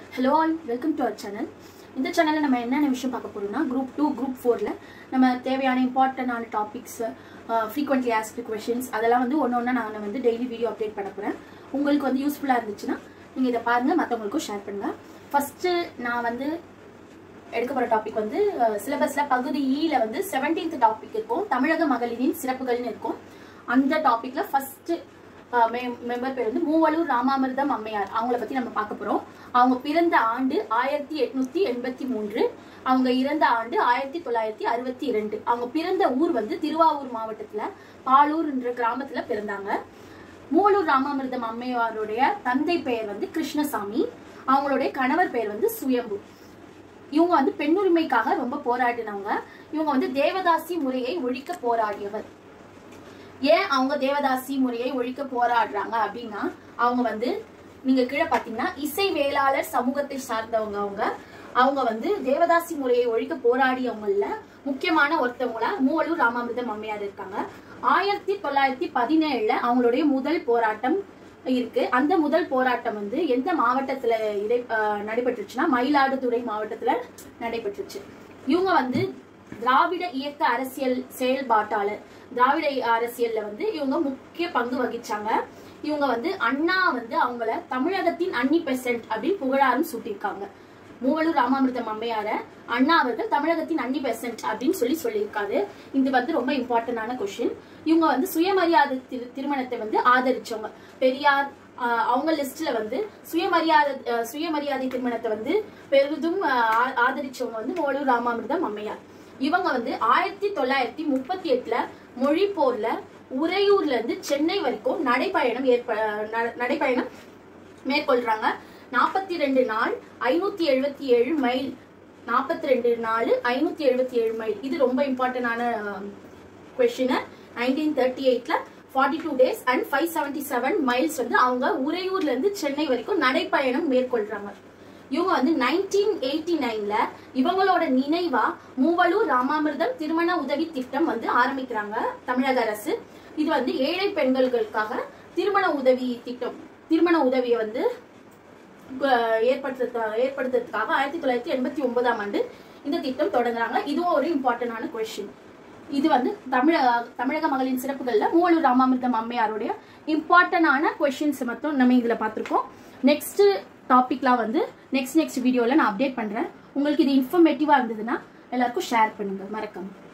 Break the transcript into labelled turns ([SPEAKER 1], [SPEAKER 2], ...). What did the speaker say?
[SPEAKER 1] hello all welcome to our channel இந்த சேனலில் நம்ம என்னென்ன விஷயம் பார்க்க போகிறோம்னா குரூப் டூ குரூப் ஃபோரில் நம்ம தேவையான இம்பார்ட்டண்டான டாபிக்ஸ் ஃப்ரீக்வெண்ட்லி ஆஸ்க்டு கொஷின்ஸ் அதெல்லாம் வந்து ஒன்று ஒன்றா நான் வந்து டெய்லி வீடியோ அப்டேட் பண்ண போகிறேன் உங்களுக்கு வந்து யூஸ்ஃபுல்லாக இருந்துச்சுன்னா நீங்கள் இதை பாருங்கள் மற்றவங்களுக்கும் ஷேர் பண்ணுங்கள் ஃபஸ்ட்டு நான் வந்து எடுக்க போகிற டாபிக் வந்து சிலபஸில் பகுதி ஈல வந்து செவன்டீன்த் டாபிக் இருக்கும் தமிழக மகளிரின் சிறப்புகள்னு இருக்கும் அந்த டாப்பிக்கில் ஃபஸ்ட்டு மெம்பர் பேர் வந்து மூவலூர் ராமாமிர்தம் அம்மையார் அவங்கள பற்றி நம்ம பார்க்க போகிறோம் அவங்க பிறந்த ஆண்டு ஆயிரத்தி எட்நூத்தி எண்பத்தி மூன்று அவங்க இறந்த ஆண்டு ஆயிரத்தி தொள்ளாயிரத்தி அறுபத்தி இரண்டு அவங்க பிறந்த ஊர் வந்து திருவாவூர் மாவட்டத்தில் பாலூர் என்ற கிராமத்தில் பிறந்தாங்க மூவலூர் ராமாமிர்தம் அம்மையாருடைய தந்தை பெயர் வந்து கிருஷ்ணசாமி அவங்களுடைய கணவர் பெயர் வந்து சுயம்பு இவங்க வந்து பெண்ணுரிமைக்காக ரொம்ப போராடினவங்க இவங்க வந்து தேவதாசி முறையை ஒழிக்க போராடியவர் ஏன் அவங்க தேவதாசி முறையை ஒழிக்க போராடுறாங்க அப்படின்னா அவங்க வந்து நீங்க கீழே பாத்தீங்கன்னா இசை வேளாளர் சமூகத்தை சார்ந்தவங்க அவங்க அவங்க வந்து தேவதாசி முறையை ஒழிக்க போராடியவங்கள முக்கியமான ஒருத்தவங்களா மூவலூர் ராமாமிர்தம் அம்மையார் இருக்காங்க ஆயிரத்தி தொள்ளாயிரத்தி பதினேழுல அவங்களுடைய முதல் போராட்டம் இருக்கு அந்த முதல் போராட்டம் வந்து எந்த மாவட்டத்துல இடை நடைபெற்றுச்சுன்னா மயிலாடுதுறை மாவட்டத்துல நடைபெற்றுச்சு இவங்க வந்து திராவிட இயக்க அரசியல் செயல்பாட்டாளர் திராவிட அரசியல்ல வந்து இவங்க முக்கிய பங்கு வகிச்சாங்க இவங்க வந்து அண்ணா வந்து அவங்கள தமிழகத்தின் அன்னி பெசன்ட் அப்படின்னு புகழாரம் சூட்டியிருக்காங்க மூவலூர் ராமாமிர்தம் அம்மையார அண்ணா அவர்கள் தமிழகத்தின் அன்னி பெசன்ட் அப்படின்னு சொல்லி சொல்லியிருக்காரு இது வந்து ரொம்ப இம்பார்ட்டன்டான கொஸ்டின் இவங்க வந்து சுயமரியாதை திரு திருமணத்தை வந்து ஆதரிச்சவங்க பெரியார் அவங்க லிஸ்ட்ல வந்து சுயமரியாதை சுயமரியாதை திருமணத்தை வந்து பெரிதும் ஆதரிச்சவங்க வந்து மூவலூர் ராமாமிர்தம் அம்மையார் இவங்க வந்து ஆயிரத்தி தொள்ளாயிரத்தி முப்பத்தி எட்டுல மொழி போர்ல உறையூர்ல இருந்து சென்னை வரைக்கும் நடைப்பயணம் ஏற்ப நடைப்பயணம் மேற்கொள்றாங்க நாற்பத்தி ரெண்டு நாள் ஐநூத்தி எழுபத்தி ஏழு மைல் நாற்பத்தி ரெண்டு நாலு ஐநூத்தி எழுபத்தி ஏழு மைல் இது ரொம்ப இம்பார்ட்டன்டான கொஸ்டின் நைன்டீன் தேர்ட்டி எயிட்ல forty two days and five seventy seven miles வந்து அவங்க உறையூர்ல இருந்து சென்னை வரைக்கும் நடைப்பயணம் மேற்கொள்றாங்க இவங்க வந்து நைன்டீன் எயிட்டி நைன்ல இவங்களோட நினைவா மூவலூர் ராமாமிர்தம் திருமண உதவி திட்டம் வந்து ஆரம்பிக்கிறாங்க தமிழக அரசு இது வந்து ஏழை பெண்களுக்காக திருமண உதவி திட்டம் திருமண உதவியை வந்து ஏற்படுத்த ஏற்படுத்துறதுக்காக ஆயிரத்தி தொள்ளாயிரத்தி எண்பத்தி ஒன்பதாம் ஆண்டு இந்த திட்டம் தொடங்குறாங்க இதுவும் ஒரு இம்பார்ட்டன்டான கொஸ்டின் இது வந்து தமிழக தமிழக மகளின் சிறப்புகள்ல மூவலூர் ராமாமிர்தம் அம்மையாருடைய இம்பார்ட்டன்டான கொஸ்டின்ஸ் மட்டும் நம்ம இதுல பார்த்துருக்கோம் நெக்ஸ்ட் டாபிக்லாம் வந்து நெக்ஸ்ட் நெக்ஸ்ட் வீடியோவில் நான் அப்டேட் பண்ணுறேன் உங்களுக்கு இது இன்ஃபர்மேட்டிவாக இருந்ததுன்னா எல்லாருக்கும் ஷேர் பண்ணுங்கள் மறக்காம